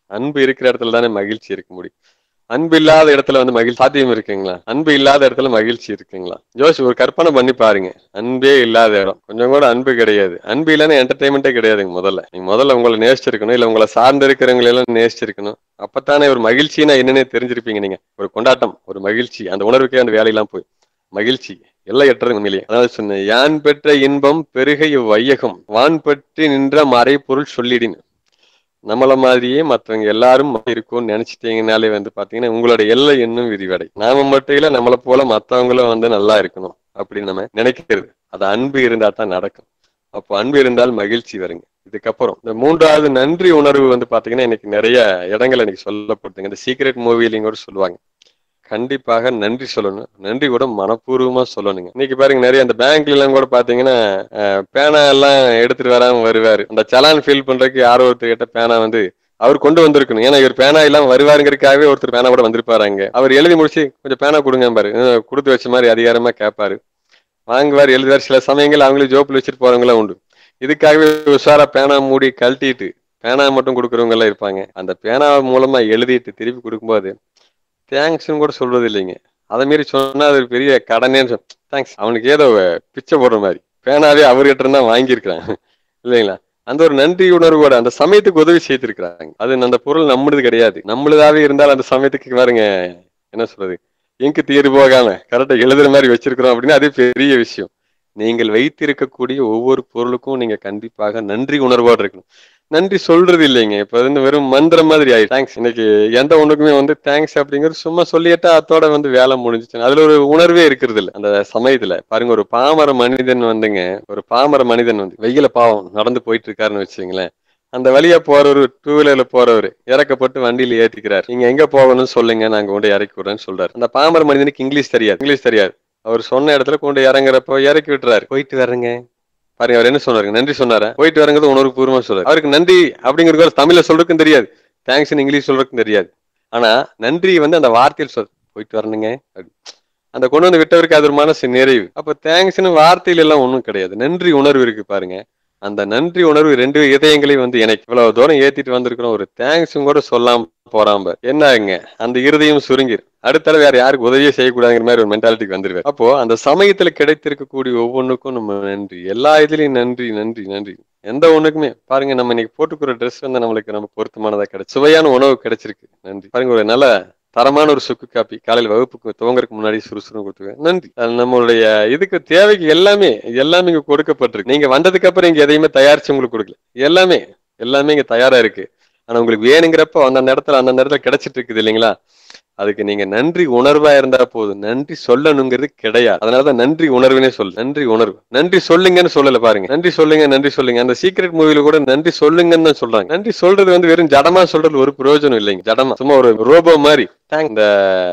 அன்பு இருக்கிற இடத்துல தானே மகிழ்ச்சி இருக்க முடியும் அன்பு இல்லாத இடத்துல வந்து மகிழ்ச்சி சாத்தியம் இருக்குங்களா அன்பு இல்லாத இடத்துல மகிழ்ச்சி இருக்குங்களா ஜோஷ் ஒரு கற்பனை பண்ணி பாருங்க அன்பே இல்லாத இடம் கொஞ்சம் கூட அன்பு கிடையாது அன்பு இல்லைன்னா என்டர்டைன்மெண்ட்டே கிடையாதுங்க முதல்ல நீங்க முதல்ல உங்களை நேசிச்சிருக்கணும் இல்ல உங்களை சார்ந்து இருக்கிறவங்களை எல்லாம் நேசிச்சிருக்கணும் அப்பத்தானே ஒரு மகிழ்ச்சினா என்னன்னே தெரிஞ்சிருப்பீங்க நீங்க ஒரு கொண்டாட்டம் ஒரு மகிழ்ச்சி அந்த உணர்வுக்கே அந்த வேலையெல்லாம் போய் மகிழ்ச்சி எல்லையற்றது உண்மையிலேயே அதாவது சொன்னேன் யான் பெற்ற இன்பம் பெருகை வையகம் வான் பற்றி நின்ற மறைபொருள் சொல்லிடின் நம்மள மாதிரியே மற்றவங்க எல்லாரும் இருக்கும்னு நினைச்சிட்டீங்கனாலே வந்து பாத்தீங்கன்னா உங்களோட எல்லை இன்னும் விரிவடை நாம மட்டும் இல்ல நம்மளை போல மத்தவங்களும் வந்து நல்லா இருக்கணும் அப்படின்னு நம்ம நினைக்கிறது அது அன்பு இருந்தா தான் நடக்கும் அப்போ அன்பு இருந்தால் மகிழ்ச்சி வருங்க இதுக்கப்புறம் இந்த மூன்றாவது நன்றி உணர்வு வந்து பாத்தீங்கன்னா இன்னைக்கு நிறைய இடங்கள் இன்னைக்கு சொல்லப்படுதுங்க இந்த சீக்ரெட் மூவிலையும் கூட சொல்லுவாங்க கண்டிப்பாக நன்றி சொல்லணும் நன்றி கூட மனப்பூர்வமா சொல்லணுங்க இன்னைக்கு பாருங்க நிறைய அந்த பேங்க்ல எல்லாம் கூட பாத்தீங்கன்னா அஹ், பேனா எல்லாம் எடுத்துட்டு வராம வருவாரு அந்த சலான் ஃபில் பண்றதுக்கு யாரோ ஒருத்தர் கிட்ட பேனா வந்து அவர் கொண்டு வந்திருக்கணும் ஏன்னா இவர் பேனா இல்லாம வருவாருங்கிறதுக்காகவே ஒருத்தர் பேனா கூட வந்திருப்பாரு அங்க அவர் எழுதி முடிச்சு கொஞ்சம் பேனா கொடுங்க பாரு அஹ், கொடுத்து வச்ச மாதிரி அதிகாரமா கேட்பாரு வாங்குவார் எழுதுவார் சில சமயங்கள் அவங்களே ஜோப்பில் வச்சுட்டு போறவங்களாம் உண்டு இதுக்காகவே உஷாரா பேனா மூடி கழட்டிட்டு பேனா மட்டும் கொடுக்குறவங்க எல்லாம் இருப்பாங்க அந்த பேனா மூலமா எழுதிட்டு திருப்பி கொடுக்கும்போது தேங்க்ஸ்னு கூட சொல்றது இல்லைங்க அதை மீறி சொன்னா அது ஒரு பெரிய கடனேன்னு தேங்க்ஸ் அவனுக்கு ஏதோ பிச்சை போடுற மாதிரி பேனாவே அவர்கிட்ட இருந்தா வாங்கியிருக்கிறான் இல்லைங்களா அந்த ஒரு நன்றி உணர்வோட அந்த சமயத்துக்கு உதவி செய்திருக்கிறாங்க அது அந்த பொருள் நம்மளுது கிடையாது நம்மளுதாவே இருந்தால் அந்த சமயத்துக்கு பாருங்க என்ன சொல்றது இங்கு தீர்வு போகாம கரெக்டா எழுதுற மாதிரி வச்சிருக்கிறோம் அப்படின்னா அது பெரிய விஷயம் நீங்கள் வைத்திருக்கக்கூடிய ஒவ்வொரு பொருளுக்கும் நீங்க கண்டிப்பாக நன்றி உணர்வோடு இருக்கணும் நன்றி சொல்றது இல்லைங்க இப்ப வந்து வெறும் மந்திரம் மாதிரி ஆயிடுச்சு தேங்க்ஸ் இன்னைக்கு எந்த ஒண்ணுக்குமே வந்து தேங்க்ஸ் அப்படிங்கிறது சும்மா சொல்லிட்டா அதோட வந்து வேலை முடிஞ்சுச்சு அதுல ஒரு உணர்வே இருக்கிறது இல்ல அந்த சமயத்துல பாருங்க ஒரு பாமர மனிதன் வந்துங்க ஒரு பாமர மனிதன் வந்து வெயில பாவம் நடந்து போயிட்டு இருக்காருன்னு வச்சுங்களேன் அந்த வழியா போறவர் டூ வீலர்ல போறவர் இறக்கப்பட்டு வண்டியில ஏத்திக்கிறார் நீங்க எங்க போகணும்னு சொல்லுங்க நாங்க கொண்டு இறக்கி விடுறேன்னு சொல்றாரு அந்த பாமர மனிதனுக்கு இங்கிலீஷ் தெரியாது இங்கிலீஷ் தெரியாது அவர் சொன்ன இடத்துல கொண்டு இறங்குறப்போ இறக்கி விட்டுறாரு போயிட்டு வரேங்க பாருங்க அவர் என்ன சொன்னாருங்க நன்றி சொன்னாரு போயிட்டு வரங்கிறது உணர்வு பூர்வமா சொல்றாரு அவருக்கு நன்றி அப்படிங்கிறது தமிழ்ல சொல்றதுக்கும் தெரியாது தேங்க்ஸ் இங்கிலீஷ் சொல்றதுக்கும் தெரியாது ஆனா நன்றி வந்து அந்த வார்த்தையில் சொல் போயிட்டு வரணுங்க அப்படி. அந்த கொண்டு வந்து விட்டவருக்கு அது ஒரு மனசு நிறைவு அப்ப தேங்க்ஸ்னு வார்த்தையில எல்லாம் ஒண்ணும் கிடையாது நன்றி உணர்வு இருக்கு பாருங்க அந்த நன்றி உணர்வு ரெண்டு இதயங்களையும் வந்து எனக்கு இவ்வளவு தூரம் ஏத்திட்டு வந்திருக்கிறோம் ஒரு தேங்க்ஸும் கூட சொல்லாம போறாம என்னங்க அந்த இருதயம் சுருங்கி அடுத்தால வேற யாருக்கு உதவியே செய்யக்கூடாதுங்கிற மாதிரி ஒரு மென்டாலிட்டிக்கு வந்துருவாரு அப்போ அந்த சமயத்துல கிடைத்திருக்கக்கூடிய ஒவ்வொன்றுக்கும் நம்ம நன்றி எல்லா இதுலயும் நன்றி நன்றி நன்றி எந்த ஒண்ணுக்குமே பாருங்க நம்ம இன்னைக்கு போட்டுக்கிற ட்ரெஸ் வந்து நம்மளுக்கு நம்ம பொருத்தமானதா கிடைச்சு சுவையான உணவு கிடைச்சிருக்கு நன்றி பாருங்க ஒரு நல்ல தரமான ஒரு சுக்கு காப்பி காலையில வகுப்புக்கு துவங்கறதுக்கு முன்னாடி சுறுசுறு கொடுத்துருவேன் நன்றி அது நம்மளுடைய இதுக்கு தேவைக்கு எல்லாமே எல்லாமே இங்க கொடுக்கப்பட்டிருக்கு நீங்க வந்ததுக்கு அப்புறம் இங்க எதையுமே தயாரிச்சு உங்களுக்கு கொடுக்கல எல்லாமே எல்லாமே இங்க தயாரா இருக்கு ஆனா உங்களுக்கு வேணுங்கிறப்ப அந்தந்த இடத்துல அந்தந்த இடத்துல கிடைச்சிட்டு இருக்குது இல்லைங்களா அதுக்கு நீங்க நன்றி உணர்வா இருந்தா போதும் நன்றி சொல்லணுங்கிறது கிடையாது அதனாலதான் நன்றி உணர்வுனே சொல்லு நன்றி உணர்வு நன்றி சொல்லுங்கன்னு சொல்லல பாருங்க நன்றி சொல்லுங்க நன்றி சொல்லுங்க அந்த சீக்ரெட் மூவில கூட நன்றி சொல்லுங்கன்னு தான் சொல்றாங்க நன்றி சொல்றது வந்து வெறும் ஜடமா சொல்றது ஒரு பிரயோஜனம் இல்லைங்க ஜடமா சும்மா ஒரு ரோபோ மாதிரி தேங்க் இந்த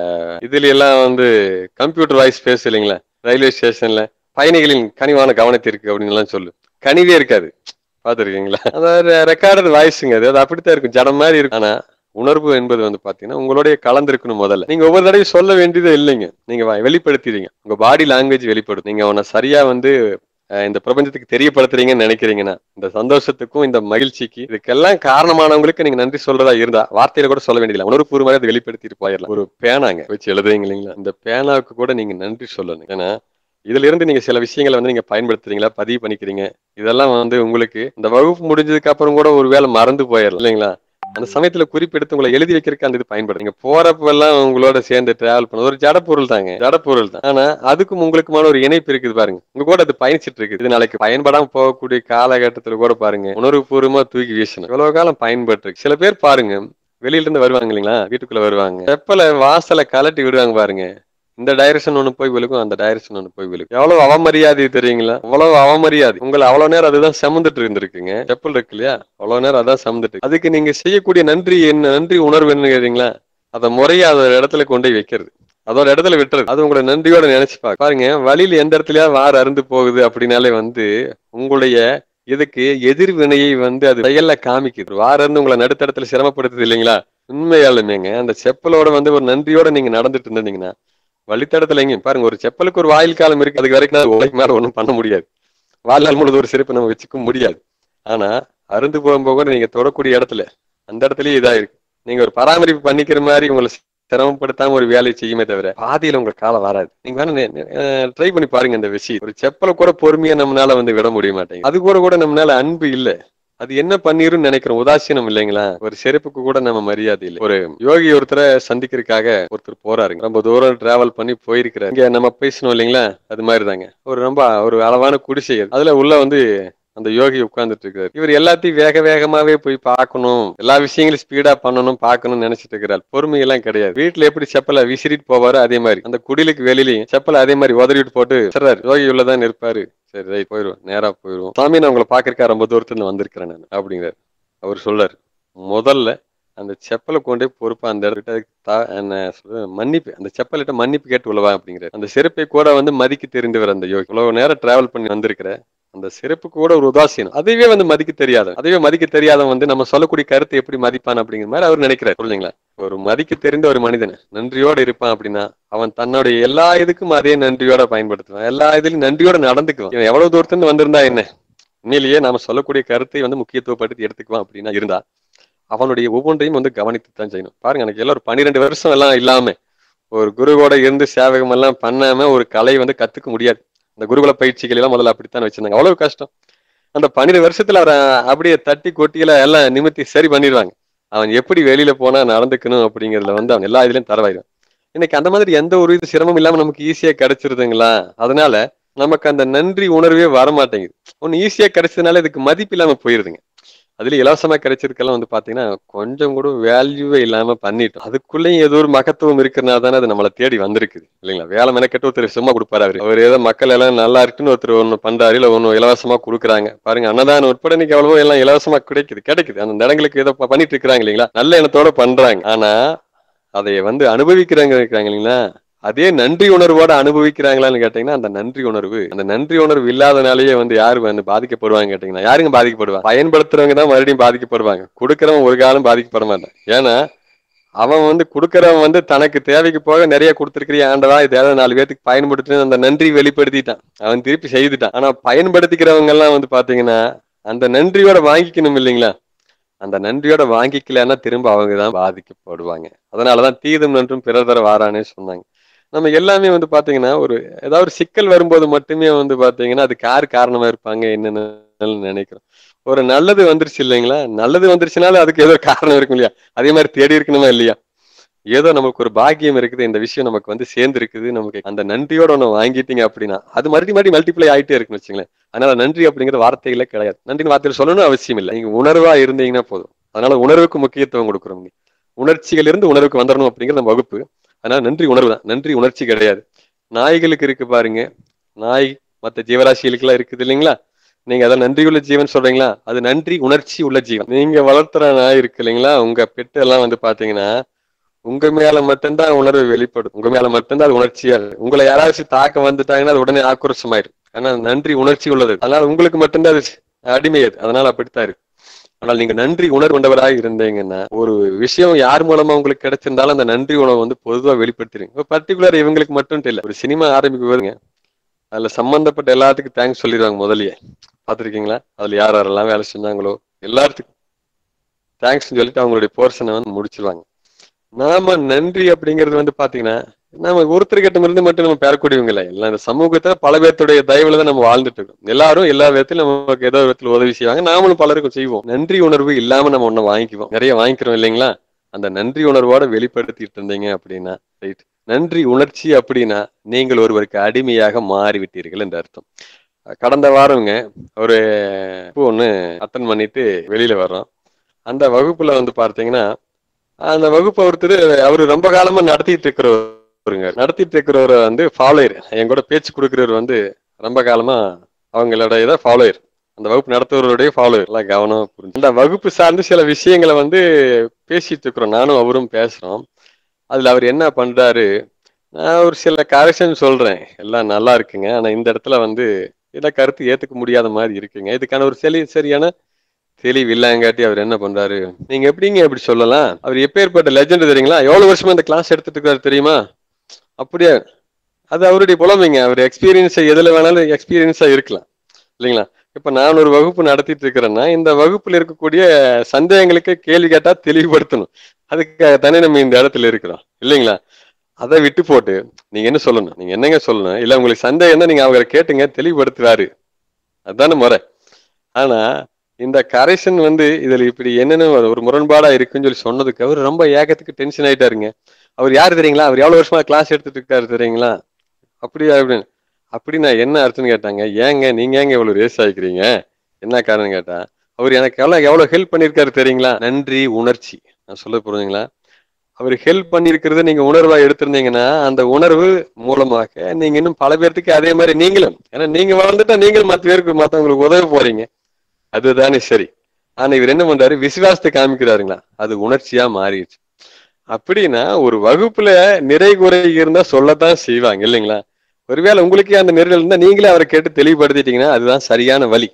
இதுல எல்லாம் வந்து கம்ப்யூட்டர் வாய்ஸ் பேசு இல்லைங்களா ரயில்வே ஸ்டேஷன்ல பயணிகளின் கனிவான கவனத்திற்கு அப்படின்னு எல்லாம் சொல்லு கனிவே இருக்காது பாத்துருக்கீங்களா அதாவது ரெக்கார்டட் வாய்ஸுங்க அது அது அப்படித்தான் இருக்கும் ஜடம் மாதிரி இருக்கும் ஆனா உணர்வு என்பது வந்து பாத்தீங்கன்னா உங்களுடைய கலந்திருக்கணும் முதல்ல நீங்க ஒவ்வொரு தடவையும் சொல்ல வேண்டியதே இல்லைங்க நீங்க வ- வெளிப்படுத்திடுங்க உங்க பாடி லாங்குவேஜ் வெளிப்படும் நீங்க அவனை சரியா வந்து அஹ், இந்த பிரபஞ்சத்துக்கு தெரியப்படுத்துறீங்கன்னு நினைக்கிறீங்கன்னா இந்த சந்தோஷத்துக்கும் இந்த மகிழ்ச்சிக்கு இதுக்கெல்லாம் காரணமானவங்களுக்கு நீங்க நன்றி சொல்றதா இருந்தா வார்த்தையில கூட சொல்ல வேண்டியதில்லை உணர்வுபூர்வமாக அதை வெளிப்படுத்திட்டு போயிடலாம் ஒரு பேனாங்க வச்சு எழுதுறீங்க இல்லைங்களா இந்த பேனாவுக்கு கூட நீங்க நன்றி சொல்லணும் ஏன்னா இதுல இருந்து நீங்க சில விஷயங்களை வந்து நீங்க பயன்படுத்துறீங்களா பதிவு பண்ணிக்கிறீங்க இதெல்லாம் வந்து உங்களுக்கு இந்த வகுப்பு முடிஞ்சதுக்கு அப்புறம் கூட ஒருவேளை மறந்து போயிடலாம் இல்லைங்களா அந்த சமயத்துல குறிப்பெடுத்து உங்களை எழுதி வைக்கிறதுக்கு அந்த இது பயன்படுது நீங்க போறப்ப எல்லாம் உங்களோட சேர்ந்து டிராவல் பண்ண ஒரு ஜட பொருள் தாங்க ஜட பொருள் தான் ஆனா அதுக்கும் உங்களுக்குமான ஒரு இணைப்பு இருக்குது பாருங்க உங்க கூட அது பயணிச்சிட்டு இருக்குது இது நாளைக்கு பயன்படாம போகக்கூடிய காலகட்டத்துல கூட பாருங்க உணர்வு பூர்வமா தூக்கி வீசணும் இவ்வளவு காலம் பயன்பட்டு இருக்கு. சில பேர் பாருங்க வெளியில இருந்து வருவாங்க இல்லைங்களா வீட்டுக்குள்ள வருவாங்க செப்பல வாசலை கலட்டி விடுவாங்க பாருங்க இந்த டைரக்ஷன் ஒண்ணு போய் விழுக்கும் அந்த டைரக்ஷன் ஒண்ணு போய் விழுக்கும் எவ்வளவு அவமரியாதை தெரியுங்களா அவ்வளவு அவமரியாதை உங்களை அவ்வளவு நேரம் அதுதான் செமந்துட்டு இருந்திருக்குங்க செப்பல் இருக்கு இல்லையா அவ்வளவு நேரம் அதான் செமந்துட்டு இருக்கு. அதுக்கு நீங்க செய்யக்கூடிய நன்றி என்ன நன்றி உணர்வு என்ன கேட்டீங்களா அதை முறையா அதோட இடத்துல கொண்டு போய் வைக்கிறது அதோட இடத்துல விட்டுறது அது உங்களை நன்றியோட நினைச்சு பாக்க பாருங்க வழியில எந்த இடத்துலயா வார் அருந்து போகுது அப்படின்னாலே வந்து உங்களுடைய இதுக்கு எதிர்வினையை வந்து அது செயல்ல காமிக்குது வார இருந்து உங்களை நடுத்தடத்துல சிரமப்படுத்துது இல்லைங்களா உண்மையாலுமேங்க அந்த செப்பலோட வந்து ஒரு நன்றியோட நீங்க நடந்துட்டு இருந்தீங்கன்னா வழித்தடத்துல எங்க பாருங்க ஒரு செப்பலுக்கு ஒரு வாயில் காலம் இருக்கு அதுக்கு வரைக்கும் நான் உலக மேல ஒண்ணும் பண்ண முடியாது வாழ்நாள் முழுது ஒரு சிறப்பு நம்ம வச்சுக்க முடியாது ஆனா அருந்து போகும்போது நீங்க தொடக்கூடிய இடத்துல அந்த இடத்துலயே இதா இருக்கு நீங்க ஒரு பராமரிப்பு பண்ணிக்கிற மாதிரி உங்களை சிரமப்படுத்தாம ஒரு வேலையை செய்யுமே தவிர பாதியில உங்க காலம் வராது நீங்க வேணா ட்ரை பண்ணி பாருங்க இந்த விஷயம் ஒரு செப்பலை கூட பொறுமையா நம்மளால வந்து விட முடிய மாட்டேங்குது அது கூட கூட நம்மளால அன்பு இல்ல அது என்ன பண்ணிரும் நினைக்கிறோம் உதாசீனம் இல்லைங்களா ஒரு செருப்புக்கு கூட நம்ம மரியாதை இல்லை ஒரு யோகி ஒருத்தரை சந்திக்கிறதுக்காக ஒருத்தர் போறாருங்க ரொம்ப தூரம் டிராவல் பண்ணி போயிருக்கிறாரு இங்க நம்ம பேசணும் இல்லைங்களா அது மாதிரி தாங்க ஒரு ரொம்ப ஒரு அளவான குடிசை அது. அதுல உள்ள வந்து அந்த யோகி உட்கார்ந்துட்டு இருக்காரு இவர் எல்லாத்தையும் வேக வேகமாவே போய் பார்க்கணும் எல்லா விஷயங்களையும் ஸ்பீடா பண்ணணும் பார்க்கணும்னு நினைச்சிட்டு இருக்கிறார் பொறுமை எல்லாம் கிடையாது வீட்டுல எப்படி செப்பலை விசிறிட்டு போவாரோ அதே மாதிரி அந்த குடிலுக்கு வெளியிலையும் செப்பலை அதே மாதிரி உதறிட்டு போட்டு சொல்றாரு யோகி உள்ளதான் இருப்பாரு சரி ரைட் போயிருவோம் நேரா போயிருவோம் சாமி நான் உங்களை பாக்குறக்கா ரொம்ப தூரத்துல இருந்து வந்திருக்கிறேன் நான் அப்படிங்கிறாரு அவர் சொல்றாரு முதல்ல அந்த செப்பலை கொண்டே பொறுப்பா அந்த இடத்துல தா- என்ன சொல்றது மன்னிப்பு அந்த செப்பலிட்ட மன்னிப்பு கேட்டு உள்ளவா அப்படிங்கிறாரு அந்த செருப்பை கூட வந்து மதிக்க தெரிந்தவர் அந்த யோகி இவ்வளவு நேரம் டிராவல் பண்ணி வந்திருக்கிற அந்த சிறப்பு கூட ஒரு உதாசீனம் அதுவே வந்து மதிக்க தெரியாத அதுவே மதிக்க தெரியாதவன் வந்து நம்ம சொல்லக்கூடிய கருத்தை எப்படி மதிப்பான் அப்படிங்கிற மாதிரி அவர் நினைக்கிறார் சொல்லுங்களா ஒரு மதிக்க தெரிந்த ஒரு மனிதன் நன்றியோட இருப்பான் அப்படின்னா அவன் தன்னுடைய எல்லா இதுக்கும் அதே நன்றியோட பயன்படுத்துவான் எல்லா இதுலயும் நன்றியோட நடந்துக்குவான் இவன் எவ்வளவு தூரத்துல இருந்து வந்திருந்தா என்ன உண்மையிலேயே நாம சொல்லக்கூடிய கருத்தை வந்து முக்கியத்துவப்படுத்தி எடுத்துக்குவான் அப்படின்னா இருந்தா அவனுடைய ஒவ்வொன்றையும் வந்து கவனித்து தான் செய்யணும் பாருங்க எனக்கு எல்லாம் ஒரு பன்னிரெண்டு வருஷம் எல்லாம் இல்லாம ஒரு குருவோட இருந்து சேவகம் எல்லாம் பண்ணாம ஒரு கலை வந்து கத்துக்க முடியாது இந்த குருகுல பயிற்சிகள் எல்லாம் முதல்ல அப்படித்தான் வச்சிருந்தாங்க அவ்வளவு கஷ்டம் அந்த பன்னிரெண்டு வருஷத்துல அவரை அப்படியே தட்டி கொட்டியில எல்லாம் நிமித்தி சரி பண்ணிடுவாங்க அவன் எப்படி வெளியில போனா நடந்துக்கணும் அப்படிங்கறதுல வந்து அவன் எல்லா இதுலயும் தரவாயிடும் இன்னைக்கு அந்த மாதிரி எந்த ஒரு இது சிரமம் இல்லாம நமக்கு ஈஸியா கிடைச்சிருதுங்களா அதனால நமக்கு அந்த நன்றி உணர்வே வர மாட்டேங்குது ஒன்னு ஈஸியா கிடைச்சதுனால இதுக்கு மதிப்பு இல்லாம போயிருதுங்க அதுல இலவசமா கிடைச்சிருக்கெல்லாம் வந்து பாத்தீங்கன்னா கொஞ்சம் கூட வேல்யூவே இல்லாம பண்ணிட்டோம் அதுக்குள்ளேயும் ஏதோ ஒரு மகத்துவம் இருக்கிறனால தானே அது நம்மளை தேடி வந்திருக்குது இல்லைங்களா வேலை மெனக்கெட்டு ஒருத்தர் சும்மா கொடுப்பாரு அவரு அவர் ஏதோ மக்கள் எல்லாம் நல்லா இருக்குன்னு ஒருத்தர் ஒண்ணு பண்றாரு இல்ல ஒண்ணு இலவசமா கொடுக்குறாங்க பாருங்க அன்னதானம் உட்பட இன்னைக்கு எவ்வளவோ எல்லாம் இலவசமா கிடைக்குது கிடைக்குது அந்த இடங்களுக்கு ஏதோ ப- பண்ணிட்டு இருக்கிறாங்க இல்லைங்களா நல்ல எண்ணத்தோட பண்றாங்க ஆனா அதை வந்து அனுபவிக்கிறாங்க இருக்காங்க இல்லைங்களா அதே நன்றி உணர்வோட அனுபவிக்கிறாங்களான்னு கேட்டீங்கன்னா அந்த நன்றி உணர்வு அந்த நன்றி உணர்வு இல்லாதனாலேயே வந்து யாரு வந்து பாதிக்கப்படுவாங்க கேட்டீங்கன்னா யாருங்க பாதிக்கப்படுவாங்க பயன்படுத்துறவங்க தான் மறுபடியும் பாதிக்கப்படுவாங்க கொடுக்கறவன் ஒரு காலம் பாதிக்கப்பட மாட்டான் ஏன்னா அவன் வந்து கொடுக்கறவன் வந்து தனக்கு தேவைக்கு போக நிறைய கொடுத்துருக்கிறிய ஆண்டவா இது ஏதாவது நாலு பேத்துக்கு பயன்படுத்தி அந்த நன்றி வெளிப்படுத்திட்டான் அவன் திருப்பி செய்துட்டான் ஆனா பயன்படுத்திக்கிறவங்க எல்லாம் வந்து பாத்தீங்கன்னா அந்த நன்றியோட வாங்கிக்கணும் இல்லைங்களா அந்த நன்றியோட வாங்கிக்கலன்னா திரும்ப அவங்க தான் பாதிக்கப்படுவாங்க அதனாலதான் தீதும் நன்றும் பிறர் தர வாரானே சொன்னாங்க நம்ம எல்லாமே வந்து பாத்தீங்கன்னா ஒரு ஏதாவது ஒரு சிக்கல் வரும்போது மட்டுமே வந்து பாத்தீங்கன்னா அதுக்கு யார் காரணமா இருப்பாங்க என்னன்னு நினைக்கிறோம் ஒரு நல்லது வந்துருச்சு இல்லைங்களா நல்லது வந்துருச்சுனாலும் அதுக்கு ஏதோ ஒரு காரணம் இருக்கும் இல்லையா அதே மாதிரி தேடி இருக்கணுமா இல்லையா ஏதோ நமக்கு ஒரு பாக்கியம் இருக்குது இந்த விஷயம் நமக்கு வந்து சேர்ந்து இருக்குது நமக்கு அந்த நன்றியோட ஒன்று வாங்கிட்டீங்க அப்படின்னா அது மறுபடியும் மறுபடியும் மல்டிப்ளை ஆயிட்டே இருக்குன்னு வச்சுங்களேன் அதனால நன்றி அப்படிங்கிற வார்த்தைகளே கிடையாது நன்றின்னு வார்த்தையில சொல்லணும் அவசியம் இல்லை நீங்க உணர்வா இருந்தீங்கன்னா போதும் அதனால உணர்வுக்கு முக்கியத்துவம் கொடுக்குறோம் உணர்ச்சிகள் இருந்து உணர்வுக்கு வந்துடணும் அப்படிங்கிற நம்ம வகுப்பு அதனால நன்றி உணர்வு தான் நன்றி உணர்ச்சி கிடையாது நாய்களுக்கு இருக்கு பாருங்க நாய் மற்ற ஜீவராசிகளுக்கெல்லாம் இருக்குது இல்லைங்களா நீங்க அதான் நன்றியுள்ள ஜீவன் சொல்றீங்களா அது நன்றி உணர்ச்சி உள்ள ஜீவன் நீங்க வளர்த்துற நாய் இருக்கு இல்லைங்களா உங்க பெட்டு எல்லாம் வந்து பாத்தீங்கன்னா உங்க மேல மட்டும்தான் உணர்வு வெளிப்படும் உங்க மேல மட்டும்தான் அது உணர்ச்சியா இருக்கு உங்களை யாராச்சும் தாக்க வந்துட்டாங்கன்னா அது உடனே ஆக்ரோஷமாயிடும் ஆனா நன்றி உணர்ச்சி உள்ளது அதனால உங்களுக்கு மட்டும்தான் அது அடிமை அது அதனால அப்படித்தான் இருக்கு ஆனால் நீங்க நன்றி உணர்வு கொண்டவராக இருந்தீங்கன்னா ஒரு விஷயம் யார் மூலமா உங்களுக்கு கிடைச்சிருந்தாலும் அந்த நன்றி உணர்வு வந்து பொதுவா வெளிப்படுத்துறீங்க இப்போ பர்டிகுலர் இவங்களுக்கு மட்டும் இல்ல ஒரு சினிமா ஆரம்பிக்குவதுங்க அதுல சம்பந்தப்பட்ட எல்லாத்துக்கும் தேங்க்ஸ் சொல்லிடுவாங்க முதல்லயே பார்த்திருக்கீங்களா அதுல யார் யாரெல்லாம் வேலை செஞ்சாங்களோ எல்லாத்துக்கும் தேங்க்ஸ் சொல்லிட்டு அவங்களுடைய போர்ஷனை வந்து முடிச்சிருவாங்க நாம நன்றி அப்படிங்கிறது வந்து பாத்தீங்கன்னா நம்ம ஒருத்தர்கிட்ட இருந்து மட்டும் நம்ம பெறக்கூடியவங்க இல்லை எல்லாம் இந்த சமூகத்துல பல பேர்த்துடைய தயவுல தான் நம்ம வாழ்ந்துட்டு இருக்கோம் எல்லாரும் எல்லா விதத்திலும் நமக்கு ஏதோ ஒரு விதத்துல உதவி செய்வாங்க நாமளும் பலருக்கும் செய்வோம் நன்றி உணர்வு இல்லாம நம்ம ஒண்ணு வாங்கிக்குவோம் நிறைய வாங்கிக்கிறோம் இல்லைங்களா அந்த நன்றி உணர்வோட வெளிப்படுத்திட்டு இருந்தீங்க அப்படின்னா ரைட் நன்றி உணர்ச்சி அப்படின்னா நீங்கள் ஒருவருக்கு அடிமையாக மாறிவிட்டீர்கள் என்று அர்த்தம் கடந்த வாரம்ங்க ஒரு ஒன்று அட்டன் பண்ணிட்டு வெளியில வர்றோம் அந்த வகுப்புல வந்து பார்த்தீங்கன்னா அந்த வகுப்பு ஒருத்தர் அவரு ரொம்ப காலமா நடத்திட்டு இருக்கிறவருங்க நடத்திட்டு இருக்கிறவர் வந்து ஃபாலோயர் என் கூட பேச்சு கொடுக்கிறவர் வந்து ரொம்ப காலமா அவங்களோட இதை ஃபாலோயர் அந்த வகுப்பு நடத்துவருடைய ஃபாலோயர் எல்லாம் கவனம் புரிஞ்சு அந்த வகுப்பு சார்ந்து சில விஷயங்களை வந்து பேசிட்டு இருக்கிறோம் நானும் அவரும் பேசுறோம் அதுல அவர் என்ன பண்றாரு நான் ஒரு சில கரெக்ஷன் சொல்றேன் எல்லாம் நல்லா இருக்குங்க ஆனா இந்த இடத்துல வந்து இதை கருத்து ஏத்துக்க முடியாத மாதிரி இருக்குங்க இதுக்கான ஒரு செலி சரியான தெளிவு இல்லங்காட்டி அவர் என்ன பண்றாரு நீங்க எப்படிங்க எப்படி சொல்லலாம் அவர் எப்பேற்பட்ட லெஜண்ட் தெரியுங்களா எவ்வளவு வருஷமா இந்த கிளாஸ் எடுத்துட்டு இருக்காரு தெரியுமா அப்படியே அது அவருடைய புலமைங்க அவர் எக்ஸ்பீரியன்ஸ் எதுல வேணாலும் எக்ஸ்பீரியன்ஸா இருக்கலாம் இல்லைங்களா இப்ப நான் ஒரு வகுப்பு நடத்திட்டு இருக்கிறேன்னா இந்த வகுப்புல இருக்கக்கூடிய சந்தேகங்களுக்கு கேள்வி கேட்டா தெளிவுபடுத்தணும் அதுக்காக தானே நம்ம இந்த இடத்துல இருக்கிறோம் இல்லைங்களா அதை விட்டு போட்டு நீங்க என்ன சொல்லணும் நீங்க என்னங்க சொல்லணும் இல்ல உங்களுக்கு சந்தேகம் நீங்க அவரை கேட்டுங்க தெளிவுபடுத்துவாரு அதுதானே முறை ஆனா இந்த கரெக்ஷன் வந்து இதுல இப்படி என்னென்ன ஒரு- ஒரு முரண்பாடா இருக்குன்னு சொல்லி சொன்னதுக்கு அவர் ரொம்ப ஏகத்துக்கு டென்ஷன் ஆயிட்டாருங்க அவர் யாரு தெரியுங்களா அவர் எவ்வளவு வருஷமா கிளாஸ் எடுத்துட்டு இருக்காரு தெரியுங்களா அப்படியா அப்படின்னு அப்படி நான் என்ன அர்த்தம்னு கேட்டாங்க ஏங்க நீங்க ஏங்க இவ்வளவு ரேஸ் ஆகிக்கிறீங்க என்ன காரணம் கேட்டா அவர் எனக்கு எவ்வளவு எவ்வளவு ஹெல்ப் பண்ணிருக்காரு தெரியுங்களா நன்றி உணர்ச்சி நான் சொல்ல புரியுதுங்களா அவர் ஹெல்ப் பண்ணிருக்கிறத நீங்க உணர்வா எடுத்திருந்தீங்கன்னா அந்த உணர்வு மூலமாக நீங்க இன்னும் பல பேர்த்துக்கு அதே மாதிரி நீங்களும் ஏன்னா நீங்க வளர்ந்துட்டா நீங்களும் மத்த பேருக்கு மத்தவங்களுக்கு உதவ போறீங்க அதுதானே சரி ஆனா இவர் என்ன பண்றாரு விசுவாசத்தை காமிக்கிறாருங்களா அது உணர்ச்சியா மாறிடுச்சு அப்படின்னா ஒரு வகுப்புல நிறை குறை இருந்தா சொல்லத்தான் செய்வாங்க இல்லைங்களா ஒருவேளை உங்களுக்கே அந்த நிறைகள் இருந்தா நீங்களே அவரை கேட்டு தெளிவுபடுத்திட்டீங்கன்னா அதுதான் சரியான வழி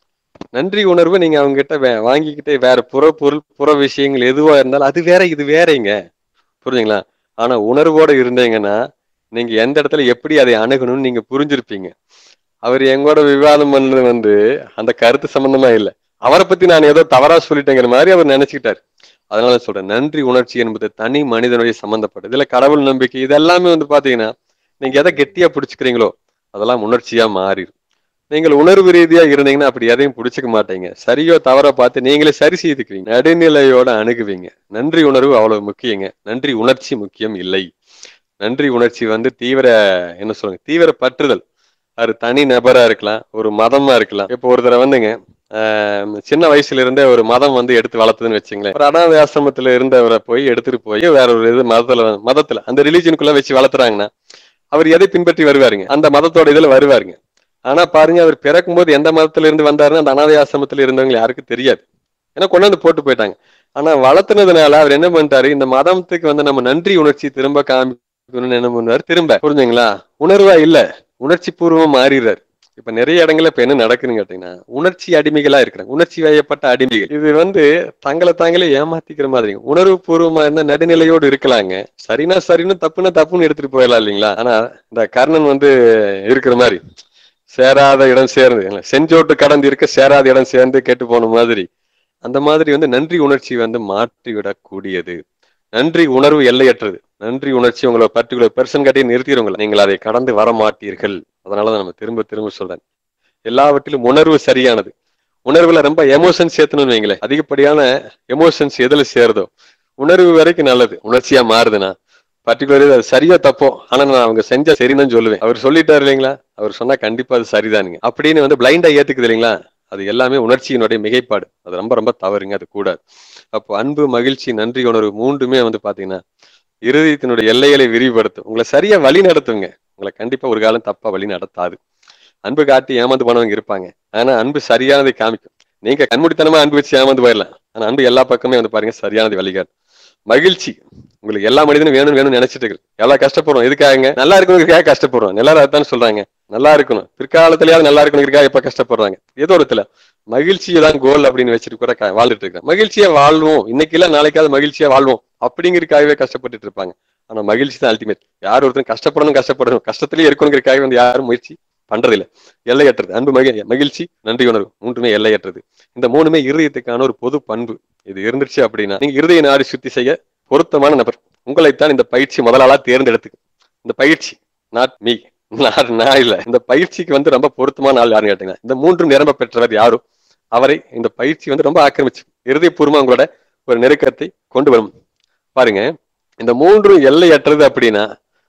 நன்றி உணர்வு நீங்க அவங்க கிட்ட வே- வாங்கிக்கிட்டே வேற புற பொருள் புற விஷயங்கள் எதுவா இருந்தாலும் அது வேற இது வேறங்க புரியுதுங்களா ஆனா உணர்வோட இருந்தீங்கன்னா நீங்க எந்த இடத்துல எப்படி அதை அணுகணும்னு நீங்க புரிஞ்சிருப்பீங்க அவர் எங்கூட விவாதம் பண்ணது வந்து அந்த கருத்து சம்பந்தமா இல்ல அவரை பத்தி நான் ஏதோ தவறா சொல்லிட்டேங்கிற மாதிரி அவர் நினைச்சுக்கிட்டாரு அதனால சொல்றேன் நன்றி உணர்ச்சி என்பது தனி மனிதனுடைய சம்பந்தப்பட்டது இதுல கடவுள் நம்பிக்கை இதெல்லாமே வந்து பாத்தீங்கன்னா நீங்க எதை கெட்டியா பிடிச்சுக்கிறீங்களோ அதெல்லாம் உணர்ச்சியா மாறிடும் நீங்கள் உணர்வு ரீதியா இருந்தீங்கன்னா அப்படி எதையும் பிடிச்சிக்க மாட்டீங்க சரியோ தவறோ பார்த்து நீங்களே சரி செய்துக்குவீங்க நடுநிலையோட அணுகுவீங்க நன்றி உணர்வு அவ்வளவு முக்கியங்க நன்றி உணர்ச்சி முக்கியம் இல்லை நன்றி உணர்ச்சி வந்து தீவிர என்ன சொல்லுங்க தீவிர பற்றுதல் அது தனி நபரா இருக்கலாம் ஒரு மதமா இருக்கலாம் இப்போ ஒருத்தரை வந்துங்க ஆஹ் சின்ன வயசுல இருந்தே ஒரு மதம் வந்து எடுத்து வளர்த்துதுன்னு வச்சுங்களேன் ஒரு அனாதை ஆசிரமத்துல இருந்தவரை போய் எடுத்துட்டு போய் வேற ஒரு இது மதத்துல மதத்துல அந்த ரிலீஜனுக்குள்ள வச்சு வளர்த்துறாங்கன்னா அவர் எதை பின்பற்றி வருவாருங்க அந்த மதத்தோட இதுல வருவாருங்க ஆனா பாருங்க அவர் பிறக்கும் போது எந்த மதத்துல இருந்து வந்தாருன்னு அந்த அனாதை ஆசிரமத்துல இருந்தவங்க யாருக்கும் தெரியாது ஏன்னா கொண்டாந்து போட்டு போயிட்டாங்க ஆனா வளர்த்துனதுனால அவர் என்ன பண்ணிட்டாரு இந்த மதத்துக்கு வந்து நம்ம நன்றி உணர்ச்சி திரும்ப காமிக்கணும்னு என்ன பண்ணுவாரு திரும்ப புரிஞ்சுங்களா உணர்வா இல்ல உணர்ச்சி பூர்வமா மாறிடுறாரு இப்ப நிறைய இடங்கள்ல இப்ப என்ன நடக்குதுன்னு கேட்டீங்கன்னா உணர்ச்சி அடிமைகளா இருக்கிறாங்க உணர்ச்சி வயப்பட்ட அடிமைகள் இது வந்து தங்களை தாங்களே ஏமாத்திக்கிற மாதிரி உணர்வு பூர்வமா இருந்த நடுநிலையோடு இருக்கலாங்க சரினா சரின்னு தப்புனா தப்புன்னு எடுத்துட்டு போயிடலாம் இல்லைங்களா ஆனா இந்த கர்ணன் வந்து இருக்கிற மாதிரி சேராத இடம் சேர்ந்து இல்ல, செஞ்சோட்டு கடந்து இருக்க சேராத இடம் சேர்ந்து கெட்டு போன மாதிரி அந்த மாதிரி வந்து நன்றி உணர்ச்சி வந்து மாற்றிவிடக் கூடியது நன்றி உணர்வு எல்லையற்றது நன்றி உணர்ச்சி உங்களை பர்டிகுலர் பெர்சன் கட்டி நிறுத்திடுவங்களை நீங்கள் அதை கடந்து வர மாட்டீர்கள் அதனாலதான் நம்ம திரும்ப திரும்ப சொல்றேன் எல்லாவற்றிலும் உணர்வு சரியானது உணர்வுல ரொம்ப எமோஷன்ஸ் சேர்த்தணும்னு வைங்களேன் அதிகப்படியான எமோஷன்ஸ் எதுல சேருதோ உணர்வு வரைக்கும் நல்லது உணர்ச்சியா மாறுதுன்னா பர்டிகுலர் அது சரியா தப்போ ஆனா நான் அவங்க செஞ்சா சரின்னு சொல்லுவேன் அவர் சொல்லிட்டாரு இல்லைங்களா அவர் சொன்னா கண்டிப்பா அது சரிதானுங்க அப்படின்னு வந்து பிளைண்டா ஏத்துக்குது இல்லைங்களா அது எல்லாமே உணர்ச்சியினுடைய மிகைப்பாடு அது ரொம்ப ரொம்ப தவறுங்க அது கூடாது அப்போ அன்பு மகிழ்ச்சி நன்றி உணர்வு மூன்றுமே வந்து பாத்தீங்கன்னா இருதயத்தினுடைய எல்லைகளை விரிவுபடுத்தும் உங்களை சரியா வழி நடத்துங்க உங்களை கண்டிப்பா ஒரு காலம் தப்பா வழி நடத்தாது அன்பு காட்டி ஏமாந்து போனவங்க இருப்பாங்க ஆனா அன்பு சரியானதை காமிக்கும் நீங்க கண்மூடித்தனமா அன்பு வச்சு ஏமாந்து போயிடலாம் ஆனா அன்பு எல்லா பக்கமே வந்து பாருங்க சரியானதை வழிகாட்டும் மகிழ்ச்சி உங்களுக்கு எல்லா மனிதனும் வேணும் வேணும்னு நினைச்சிட்டு இருக்கு எவ்வளவு கஷ்டப்படுறோம் எதுக்காக நல்லா இருக்கணுங்கிறதுக்காக கஷ்டப்படுறோம் எல்லாரும் அதான் சொல்றாங்க நல்லா இருக்கணும் பிற்காலத்திலேயாவது நல்லா இருக்கணுங்கிறதுக்காக எப்ப கஷ்டப்படுறாங்க ஏதோ ஒருத்துல மகிழ்ச்சியை தான் கோல் அப்படின்னு வச்சுட்டு கூட க- வாழ்ந்துட்டு இருக்காங்க மகிழ்ச்சியா வாழ்வோம் இன்னைக்கு இல்ல நாளைக்காவது மகிழ்ச்சியா வாழ்வோம் அப்படிங்கிறதுக்காகவே கஷ்டப்பட்டுட்டு இருப்பாங்க ஆனா மகிழ்ச்சி தான் அல்டிமேட் யார் ஒருத்தரும் கஷ்டப்படணும் கஷ்டப்படணும் கஷ்டத்திலேயே இருக்கணுங்கிறதுக்காக வந்து யாரும் முயற்சி பண்றதில்ல எல்லையற்றது அன்பு மகி மகிழ்ச்சி நன்றி உணர்வு மூன்றுமே எல்லையற்றது இந்த மூணுமே இருதயத்துக்கான ஒரு பொது பண்பு இது இருந்துச்சு அப்படின்னா நீங்க இருதய நாடி சுத்தி செய்ய பொருத்தமான நபர் உங்களைத்தான் இந்த பயிற்சி முதலாளா தேர்ந்தெடுத்து இந்த பயிற்சி நாட் மீ நான் நான் இல்ல இந்த பயிற்சிக்கு வந்து ரொம்ப பொருத்தமான ஆள் யாருன்னு கேட்டீங்கன்னா இந்த மூன்றும் நிரம்ப பெற்றவர் யாரும் அவரை இந்த பயிற்சி வந்து ரொம்ப ஆக்கிரமிச்சு இருதயபூர்வமா உங்களோட ஒரு நெருக்கத்தை கொண்டு வரும் பாருங்க இந்த மூன்றும் எல்லையற்றது அப்படின்னா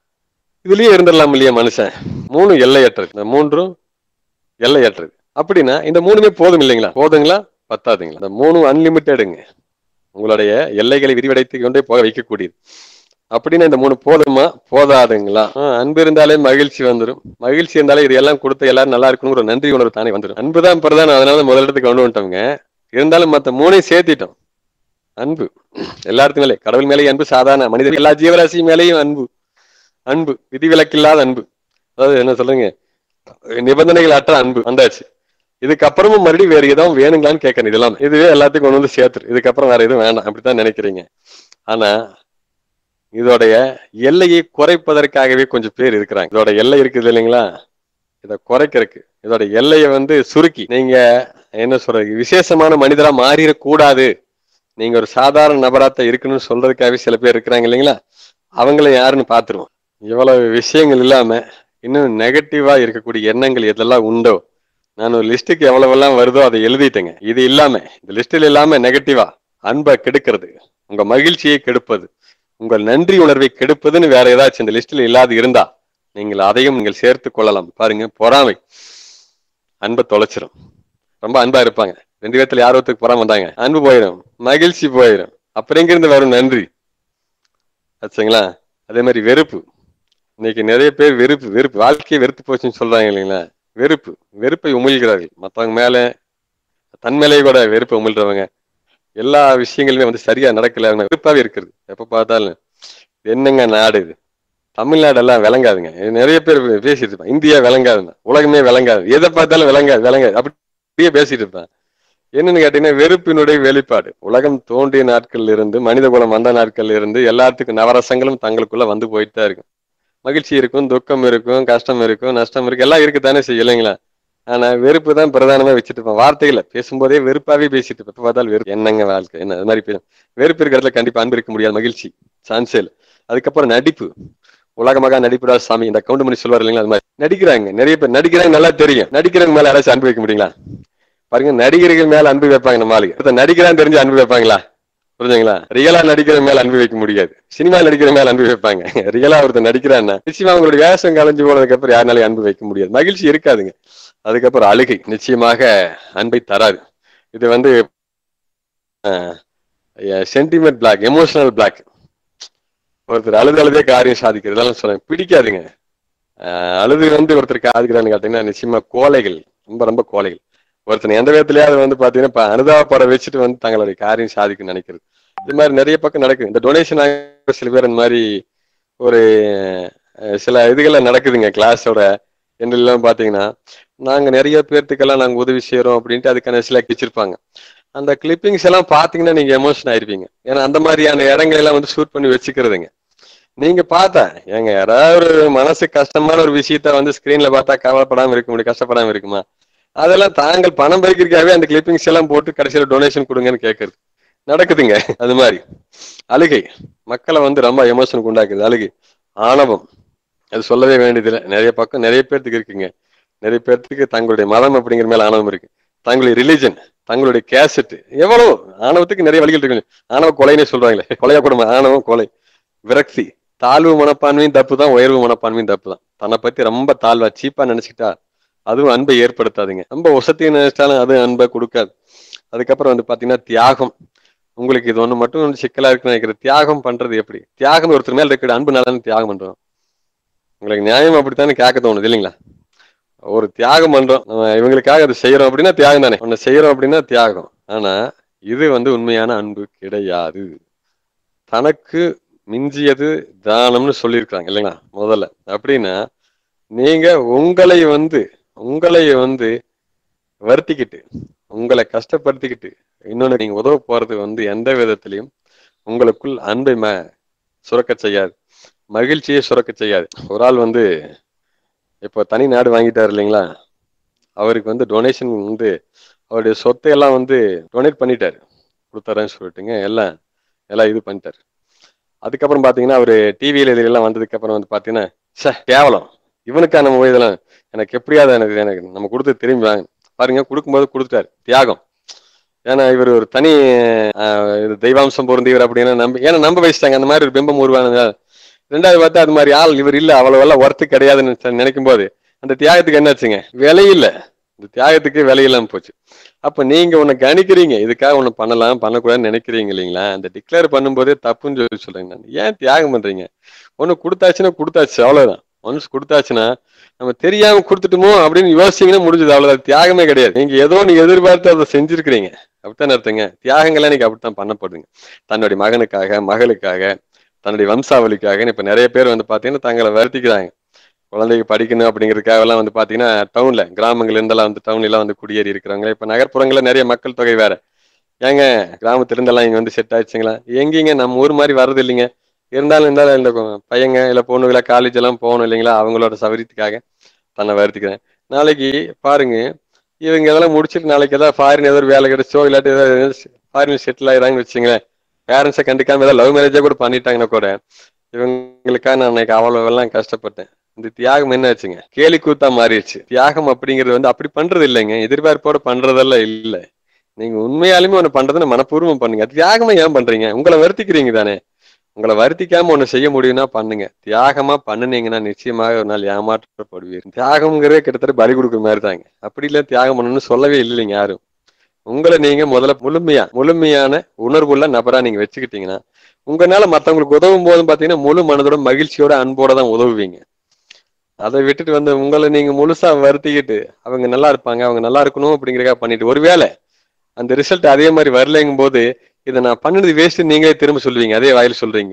இதுலயே இருந்துடலாம் இல்லையா மனுஷன் மூணு எல்லையற்றது இந்த மூன்றும் எல்லையற்றது அப்படின்னா இந்த மூணுமே போதும் இல்லைங்களா போதுங்களா பத்தாதுங்களா இந்த மூணும் அன்லிமிட்டெடுங்க உங்களுடைய எல்லைகளை விரிவடைத்து கொண்டே போக வைக்கக்கூடியது அப்படின்னா இந்த மூணு போதுமா போதாதுங்களா ஆ, அன்பு இருந்தாலே மகிழ்ச்சி வந்துடும் மகிழ்ச்சி இருந்தாலே இது எல்லாம் கொடுத்து எல்லாரும் நல்லா இருக்கணுங்கிற ஒரு நன்றி உணர்வு தானே வந்துடும் அன்பு தான் பிரதானம் அதனால தான் முதலிடத்துக்கு கொண்டு வந்துட்டோங்க இருந்தாலும் மத்த மூணையும் சேர்த்திட்டோம் அன்பு எல்லாத்துக்கும் மேலே கடவுள் மேலேயும் அன்பு சாதாரண மனிதர் எல்லா ஜீவராசி மேலேயும் அன்பு அன்பு விதிவிலக்கில்லாத அன்பு அதாவது என்ன சொல்லுங்க நிபந்தனைகள் அற்ற அன்பு வந்தாச்சு இதுக்கப்புறமும் மறுபடியும் வேற ஏதாவது வேணுங்களான்னு கேட்கணும் இதெல்லாம் இதுவே எல்லாத்தையும் கொண்டு வந்து சேர்த்துரு இதுக்கப்புறம் வேற எதுவும் வேண்டாம் அப்படித்தான் நினைக்கிறீங்க ஆனா இதோடைய எல்லையை குறைப்பதற்காகவே கொஞ்சம் பேர் இருக்கிறாங்க இதோட எல்லை இருக்குது இல்லைங்களா இதை குறைக்கிறதுக்கு இதோட எல்லையை வந்து சுருக்கி நீங்க என்ன சொல்றது விசேஷமான மனிதரா மாறிடக்கூடாது நீங்க ஒரு சாதாரண நபராத்த இருக்கணும்னு சொல்றதுக்காகவே சில பேர் இருக்கிறாங்க இல்லைங்களா அவங்கள யாருன்னு பாத்துருவோம் இவ்வளவு விஷயங்கள் இல்லாம இன்னும் நெகட்டிவா இருக்கக்கூடிய எண்ணங்கள் எதெல்லாம் உண்டோ நான் ஒரு லிஸ்ட்டுக்கு எவ்வளவெல்லாம் வருதோ அதை எழுதிட்டேங்க இது இல்லாம இந்த லிஸ்டில் இல்லாம நெகட்டிவா அன்பை கெடுக்கிறது உங்க மகிழ்ச்சியை கெடுப்பது உங்கள் நன்றி உணர்வை கெடுப்பதுன்னு வேற ஏதாச்சும் இந்த லிஸ்டில் இல்லாது இருந்தா நீங்கள் அதையும் நீங்கள் சேர்த்து கொள்ளலாம் பாருங்க பொறாமை அன்பை தொலைச்சிரும் ரொம்ப அன்பா இருப்பாங்க ரெண்டு பேர்த்துல யார் ஒருத்தருக்கு பொறாம வந்தாங்க அன்பு போயிடும் மகிழ்ச்சி போயிடும் அப்புறம் எங்கிருந்து வரும் நன்றி ஆச்சுங்களா அதே மாதிரி வெறுப்பு இன்னைக்கு நிறைய பேர் வெறுப்பு வெறுப்பு வாழ்க்கையை வெறுத்து போச்சுன்னு சொல்றாங்க இல்லைங்களா வெறுப்பு வெறுப்பை உமிழ்கிறார்கள் மற்றவங்க மேல தன் மேலே கூட வெறுப்பை உமிழ்றவங்க எல்லா விஷயங்களுமே வந்து சரியா நடக்கல அவங்க வெறுப்பாவே இருக்கிறது எப்ப பார்த்தாலும் என்னங்க நாடு இது தமிழ்நாடு எல்லாம் விளங்காதுங்க இது நிறைய பேர் பேசிட்டு இருப்பாங்க இந்தியா விளங்காதுங்க உலகமே விளங்காது எதை பார்த்தாலும் விளங்காது விளங்காது அப்படியே பேசிட்டு இருப்பாங்க என்னன்னு கேட்டீங்கன்னா வெறுப்பினுடைய வெளிப்பாடு உலகம் தோன்றிய நாட்கள்ல இருந்து மனித குலம் வந்த நாட்கள்ல இருந்து எல்லாத்துக்கும் நவரசங்களும் தங்களுக்குள்ள வந்து போயிட்டு தான் இருக்கும் மகிழ்ச்சி இருக்கும் துக்கம் இருக்கும் கஷ்டம் இருக்கும் நஷ்டம் இருக்கும் எல்லாம் இருக்குதானே செய்யும் இல்லைங்களா ஆனா வெறுப்பு தான் பிரதானமா வச்சுட்டு இருப்பேன் வார்த்தைகளை பேசும்போதே வெறுப்பாவே பேசிட்டு இருப்பேன் எப்ப பார்த்தாலும் வெறுப்பு என்னங்க வாழ்க்கை என்ன அது மாதிரி பேசும் வெறுப்பு இருக்கிறதுல கண்டிப்பா அன்பு இருக்க முடியாது மகிழ்ச்சி சான்சேல் அதுக்கப்புறம் நடிப்பு உலகமாக நடிப்புடா சாமி இந்த கவுண்ட் பண்ணி சொல்வார் இல்லைங்களா அது மாதிரி நடிக்கிறாங்க நிறைய பேர் நடிக்கிறாங்க நல்லா தெரியும் நடிக்கிறவங்க மேல யாராச்சும் அன்பு வைக்க முடியுங்களா பாருங்க நடிகர்கள் மேல அன்பு வைப்பாங்க நம்ம ஆளுங்க ஒருத்தன் நடிக்கிறான்னு தெரிஞ்சு அன்பு வைப்பாங்களா புரிஞ்சுங்களா ரியலா நடிக்கிற மேல அன்பு வைக்க முடியாது சினிமா நடிக்கிற மேல அன்பு வைப்பாங்க ரியலா ஒருத்தன் நடிக்கிறான்னா நிச்சயமா அவங்களுடைய வேஷம் கலைஞ்சு போனதுக்கு அப்புறம் யாருனாலையும் அன்பு வைக்க முடியாது மகிழ்ச்சி இருக்காதுங்க அதுக்கப்புறம் அழுகை நிச்சயமாக அன்பை தராது இது வந்து சென்டிமெண்ட் பிளாக் எமோஷனல் பிளாக் ஒருத்தர் அழுது அழுதே காரியம் சாதிக்கிறது இதெல்லாம் சொல்றேன் பிடிக்காதுங்க அஹ் அழுது வந்து ஒருத்தர் சாதிக்கிறான்னு கேட்டீங்கன்னா நிச்சயமா கோழைகள் ரொம்ப ரொம்ப கோழைகள் ஒருத்தன் எந்த விதத்திலயாவது வந்து பாத்தீங்கன்னா இப்ப அனுதாபப்பட வச்சுட்டு வந்து தங்களுடைய காரியம் சாதிக்க நினைக்கிறது இது மாதிரி நிறைய பக்கம் நடக்குது இந்த டொனேஷன் சில பேர் இந்த மாதிரி ஒரு அஹ், சில இதுகள்லாம் நடக்குதுங்க கிளாஸோட எல்லாம் பாத்தீங்கன்னா நாங்க நிறைய பேர்த்துக்கெல்லாம் நாங்க உதவி செய்யறோம் அப்படின்ட்டு அதுக்கான சில வச்சிருப்பாங்க அந்த கிளிப்பிங்ஸ் எல்லாம் பாத்தீங்கன்னா நீங்க எமோஷன் ஆயிருப்பீங்க ஏன்னா அந்த மாதிரியான இடங்களை எல்லாம் வந்து ஷூட் பண்ணி வச்சுக்கிறதுங்க நீங்க பார்த்தா ஏங்க யாராவது ஒரு மனசு கஷ்டமான ஒரு விஷயத்த வந்து ஸ்கிரீன்ல பார்த்தா கவலைப்படாம இருக்க முடியும் கஷ்டப்படாம இருக்குமா அதெல்லாம் தாங்கள் பணம் பறிக்கிறதுக்காகவே அந்த கிளிப்பிங்ஸ் எல்லாம் போட்டு கடைசியில டொனேஷன் கொடுங்கன்னு கேட்கறது நடக்குதுங்க அது மாதிரி அழுகை மக்களை வந்து ரொம்ப எமோஷனுக்கு உண்டாக்குது அழுகை ஆணவம் அது சொல்லவே வேண்டியதில்லை நிறைய பக்கம் நிறைய பேர்த்துக்கு இருக்குங்க நிறைய பேர்த்துக்கு தங்களுடைய மதம் அப்படிங்கிற மேல ஆணவம் இருக்கு தங்களுடைய ரிலிஜன் தங்களுடைய கேசட் எவ்வளவு ஆணவத்துக்கு நிறைய வழிகள் இருக்கு ஆணவ கொலைனே சொல்றாங்களே கொலையா கொடுமை ஆணவம் கொலை விரக்தி தாழ்வு மனப்பான்மையும் தப்பு தான் உயர்வு மனப்பான்மையும் தப்பு தான் தன்னை பத்தி ரொம்ப தாழ்வா சீப்பா நினைச்சுக்கிட்டா அதுவும் அன்பை ஏற்படுத்தாதுங்க ரொம்ப உசத்தி நினைச்சாலும் அது அன்பை கொடுக்காது அதுக்கப்புறம் வந்து பாத்தீங்கன்னா தியாகம் உங்களுக்கு இது ஒண்ணு மட்டும் வந்து சிக்கலா இருக்குன்னு நினைக்கிறேன் தியாகம் பண்றது எப்படி தியாகம் ஒருத்தர் மேல இருக்கிற அன்பு நாளான தியாகம் பண்றோம் உங்களுக்கு நியாயம் அப்படித்தானே கேட்க தோணுது இல்லைங்களா ஒரு தியாகம் பண்றோம் நம்ம இவங்களுக்காக அதை செய்யறோம் அப்படின்னா தியாகம் தானே ஒன்னு செய்யறோம் அப்படின்னா தியாகம் ஆனா இது வந்து உண்மையான அன்பு கிடையாது தனக்கு மிஞ்சியது தானம்னு சொல்லியிருக்காங்க இல்லைங்களா முதல்ல அப்படின்னா நீங்க உங்களை வந்து உங்களை வந்து வருத்திக்கிட்டு உங்களை கஷ்டப்படுத்திக்கிட்டு இன்னொன்னு நீங்க உதவ போறது வந்து எந்த விதத்திலையும் உங்களுக்குள் அன்பை ம சுரக்க செய்யாது மகிழ்ச்சியை சுரக்க செய்யாது ஒரு ஆள் வந்து இப்போ தனி நாடு வாங்கிட்டாரு இல்லைங்களா அவருக்கு வந்து டொனேஷன் வந்து அவருடைய சொத்தை எல்லாம் வந்து டொனேட் பண்ணிட்டாரு கொடுத்தாருன்னு சொல்லிட்டுங்க எல்லாம் எல்லாம் இது பண்ணிட்டாரு அதுக்கப்புறம் பாத்தீங்கன்னா அவரு டிவியில இதெல்லாம் வந்ததுக்கு அப்புறம் வந்து பாத்தீங்கன்னா சே கேவலம் இவனுக்கா நம்ம போய் இதெல்லாம் எனக்கு எப்படியாவது எனக்கு எனக்கு நம்ம கொடுத்து திரும்பி வாங்க பாருங்க கொடுக்கும்போது கொடுத்துட்டாரு தியாகம் ஏன்னா இவர் ஒரு தனி ஆஹ், இது தெய்வாம்சம் பொருந்தியவர் அப்படின்னு நம்ப ஏன்னா நம்ப வச்சுட்டாங்க அந்த மாதிரி ஒரு பிம்பம் உருவானது ரெண்டாவது பார்த்தா அது மாதிரி ஆள் இவர் இல்ல அவ்வளவு எல்லாம் ஒர்த்து கிடையாதுன்னு நினைச்ச- நினைக்கும் போது அந்த தியாகத்துக்கு என்னாச்சுங்க விலை இல்ல இந்த தியாகத்துக்கு விலை இல்லாம போச்சு அப்ப நீங்க உன்னை கணிக்கிறீங்க இதுக்காக ஒண்ணு பண்ணலாம் பண்ணக்கூடாதுன்னு நினைக்கிறீங்க இல்லைங்களா அந்த டிக்ளேர் பண்ணும்போதே தப்புன்னு சொல்லி சொல்றேங்க நான் ஏன் தியாகம் பண்றீங்க ஒண்ணு கொடுத்தாச்சுன்னா கொடுத்தாச்சு அவ்வளவுதான் ஒன்ஸ் கொடுத்தாச்சுன்னா நம்ம தெரியாம கொடுத்துட்டோமோ அப்படின்னு யோசிச்சீங்கன்னா முடிஞ்சது அவ்வளவுதான் தியாகமே கிடையாது நீங்க ஏதோ நீங்க எதிர்பார்த்து அதை செஞ்சிருக்கிறீங்க அப்படித்தான் அர்த்தங்க தியாகங்கள்லாம் நீங்க அப்படித்தான் பண்ணப்படுதுங்க தன்னுடைய மகனுக்காக மகளுக்காக தன்னுடைய வம்சாவளிக்காக இப்ப நிறைய பேர் வந்து பாத்தீங்கன்னா தங்களை வருத்திக்கிறாங்க குழந்தைக்கு படிக்கணும் அப்படிங்கிறதுக்காக எல்லாம் வந்து பாத்தீங்கன்னா டவுன்ல கிராமங்கள்ல இருந்தெல்லாம் வந்து டவுன்ல எல்லாம் வந்து குடியேறி இருக்கிறவங்க இப்ப நகர்ப்புறங்கள்ல நிறைய மக்கள் தொகை வேற ஏங்க கிராமத்துல இருந்தெல்லாம் இங்க வந்து செட் ஆயிடுச்சுங்களா எங்கீங்க நம்ம ஊர் மாதிரி வர்றது இல்லைங்க இருந்தாலும் இருந்தாலும் இந்த கொ- பையங்க இல்ல பொண்ணுங்களா காலேஜ் எல்லாம் போகணும் இல்லைங்களா அவங்களோட சௌகரியத்துக்காக தன்னை வருத்திக்கிறேன் நாளைக்கு பாருங்க இவங்க இதெல்லாம் முடிச்சுட்டு நாளைக்கு ஏதாவது ஃபாரின் ஏதாவது ஒரு வேலை கிடைச்சோ இல்லாட்டி ஏதாவது ஃபாரின் செட்டில் ஆயிடாங்கன்னு வச்சுங்களேன் பேரண்ட்ஸை கண்டிக்காம ஏதாவது லவ் மேரேஜே கூட பண்ணிட்டாங்கன்னா கூட இவங்களுக்காக நான் அன்னைக்கு அவ்வளவு எல்லாம் கஷ்டப்பட்டேன் இந்த தியாகம் என்ன ஆச்சுங்க கேலி கூத்தா மாறிடுச்சு தியாகம் அப்படிங்கிறது வந்து அப்படி பண்றது இல்லைங்க எதிர்பார்ப்போட பண்றதெல்லாம் இல்லை நீங்க உண்மையாலுமே ஒண்ணு பண்றதுன்னு மனப்பூர்வம் பண்ணுங்க தியாகமா ஏன் பண்றீங்க உங்களை வருத்திக்கிறீங்க தானே உங்களை வருத்திக்காம ஒண்ணு செய்ய முடியும்னா பண்ணுங்க தியாகமா பண்ணுனீங்கன்னா நிச்சயமாக ஒரு நாள் ஏமாற்றப்படுவீர் தியாகம்ங்கிறதே கிட்டத்தட்ட பலி கொடுக்குற மாதிரி தாங்க அப்படி இல்ல தியாகம் பண்ணணும்னு சொல்லவே இல்லைங்க யாரும் உங்களை நீங்க முதல்ல முழுமையா முழுமையான உணர்வுள்ள நபரா நீங்க வச்சுக்கிட்டீங்கன்னா உங்களால மத்தவங்களுக்கு உதவும் போதும் பாத்தீங்கன்னா முழு மனதோட மகிழ்ச்சியோட அன்போட தான் உதவுவீங்க அதை விட்டுட்டு வந்து உங்களை நீங்க முழுசா வருத்திக்கிட்டு அவங்க நல்லா இருப்பாங்க அவங்க நல்லா இருக்கணும் அப்படிங்கிறக்காக பண்ணிட்டு ஒருவேளை அந்த ரிசல்ட் அதே மாதிரி வரலைங்கும் போது இதை நான் பண்ணது வேஸ்ட் நீங்களே திரும்ப சொல்லுவீங்க அதே வாயில் சொல்றீங்க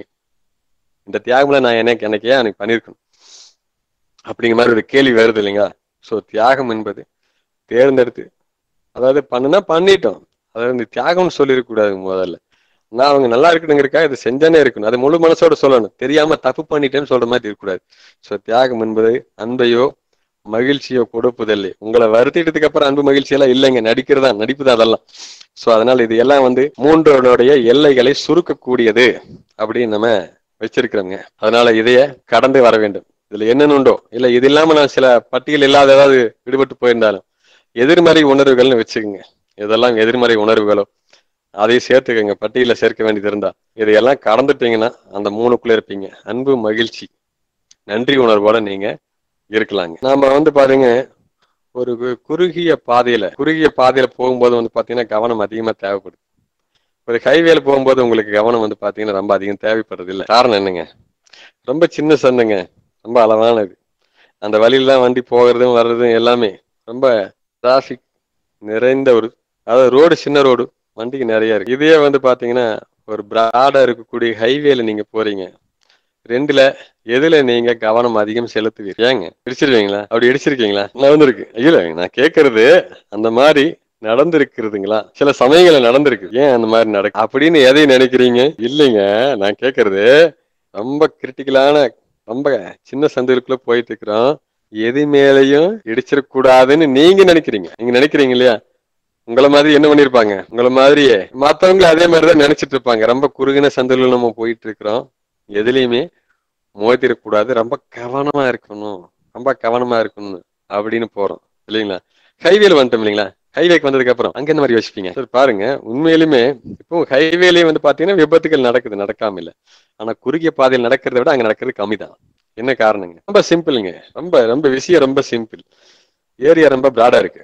இந்த தியாகம்ல நான் எனக்கு எனக்கு ஏன் எனக்கு பண்ணிருக்கணும் அப்படிங்கிற மாதிரி ஒரு கேள்வி வருது இல்லைங்களா ஸோ தியாகம் என்பது தேர்ந்தெடுத்து அதாவது பண்ணுனா பண்ணிட்டோம் அதாவது இந்த தியாகம்னு சொல்லிடக்கூடாது முதல்ல நான் அவங்க நல்லா இருக்கணுங்கிறக்காக இதை செஞ்சானே இருக்கணும் அது முழு மனசோட சொல்லணும் தெரியாம தப்பு பண்ணிட்டேன்னு சொல்ற மாதிரி இருக்கக்கூடாது ஸோ தியாகம் என்பது அன்பையோ மகிழ்ச்சியோ கொடுப்பதில்லை உங்களை வருத்திட்டதுக்கு அப்புறம் அன்பு மகிழ்ச்சி எல்லாம் இல்லைங்க நடிக்கிறதா நடிப்பு தான் அதெல்லாம் சோ அதனால இது எல்லாம் வந்து மூன்றோடைய எல்லைகளை சுருக்கக்கூடியது அப்படின்னு நம்ம வச்சிருக்கிறோங்க அதனால இதைய கடந்து வர வேண்டும் இதுல என்னென்ன உண்டோ இல்ல இது இல்லாம நான் சில பட்டியல் இல்லாத ஏதாவது விடுபட்டு போயிருந்தாலும் எதிர்மறை உணர்வுகள்னு வச்சுக்கோங்க இதெல்லாம் எதிர்மறை உணர்வுகளோ அதையும் சேர்த்துக்கங்க பட்டியல சேர்க்க வேண்டியது இருந்தா இதையெல்லாம் கடந்துட்டீங்கன்னா அந்த மூணுக்குள்ள இருப்பீங்க அன்பு மகிழ்ச்சி நன்றி உணர்வோட நீங்க இருக்கலாங்க நாம வந்து பாருங்க ஒரு கு- குறுகிய பாதையில குறுகிய பாதையில போகும்போது வந்து பாத்தீங்கன்னா கவனம் அதிகமா தேவைப்படுது ஒரு ஹைவேல போகும்போது உங்களுக்கு கவனம் வந்து பாத்தீங்கன்னா ரொம்ப அதிகம் தேவைப்படுறது இல்லை காரணம் என்னங்க ரொம்ப சின்ன சந்துங்க ரொம்ப அளவானது அந்த வழியில தான் வண்டி போகிறதும் வர்றதும் எல்லாமே ரொம்ப டிராஃபிக் நிறைந்த ஒரு அதாவது ரோடு சின்ன ரோடு வண்டிக்கு நிறைய இருக்கு இதே வந்து பாத்தீங்கன்னா ஒரு பிராடா இருக்கக்கூடிய ஹைவேல நீங்க போறீங்க ரெண்டுல எதுல நீங்க கவனம் அதிகம் செலுத்துவீங்க ஏங்க இடிச்சிருவீங்களா அப்படி இடிச்சிருக்கீங்களா நடந்திருக்கு இல்ல நான் கேக்குறது அந்த மாதிரி நடந்திருக்கிறதுங்களா சில சமயங்கள்ல நடந்திருக்கு ஏன் அந்த மாதிரி நடக்கு அப்படின்னு எதை நினைக்கிறீங்க இல்லைங்க நான் கேக்குறது ரொம்ப கிரிட்டிக்கலான ரொம்ப சின்ன சந்தைகளுக்குள்ள போயிட்டு இருக்கிறோம் எது மேலையும் இடிச்சிடக்கூடாதுன்னு நீங்க நினைக்கிறீங்க நீங்க நினைக்கிறீங்க இல்லையா உங்களை மாதிரி என்ன பண்ணிருப்பாங்க உங்களை மாதிரியே மத்தவங்க அதே மாதிரிதான் நினைச்சிட்டு இருப்பாங்க ரொம்ப குறுகின சந்தையில நம்ம போயிட்டு இருக்கிறோம் எதுலயுமே மோதிடக்கூடாது ரொம்ப கவனமா இருக்கணும் ரொம்ப கவனமா இருக்கணும் அப்படின்னு போறோம் இல்லைங்களா ஹைவேல வந்துட்டோம் இல்லைங்களா ஹைவேக்கு வந்ததுக்கு அப்புறம் அங்க என்ன மாதிரி யோசிப்பீங்க சரி பாருங்க உண்மையிலுமே இப்போ ஹைவேலயே வந்து பாத்தீங்கன்னா விபத்துகள் நடக்குது நடக்காம இல்ல ஆனா குறுகிய பாதையில் நடக்கிறத விட அங்க நடக்கிறது கம்மி தான் என்ன காரணங்க ரொம்ப சிம்பிளுங்க ரொம்ப ரொம்ப விஷயம் ரொம்ப சிம்பிள் ஏரியா ரொம்ப பிராடா இருக்கு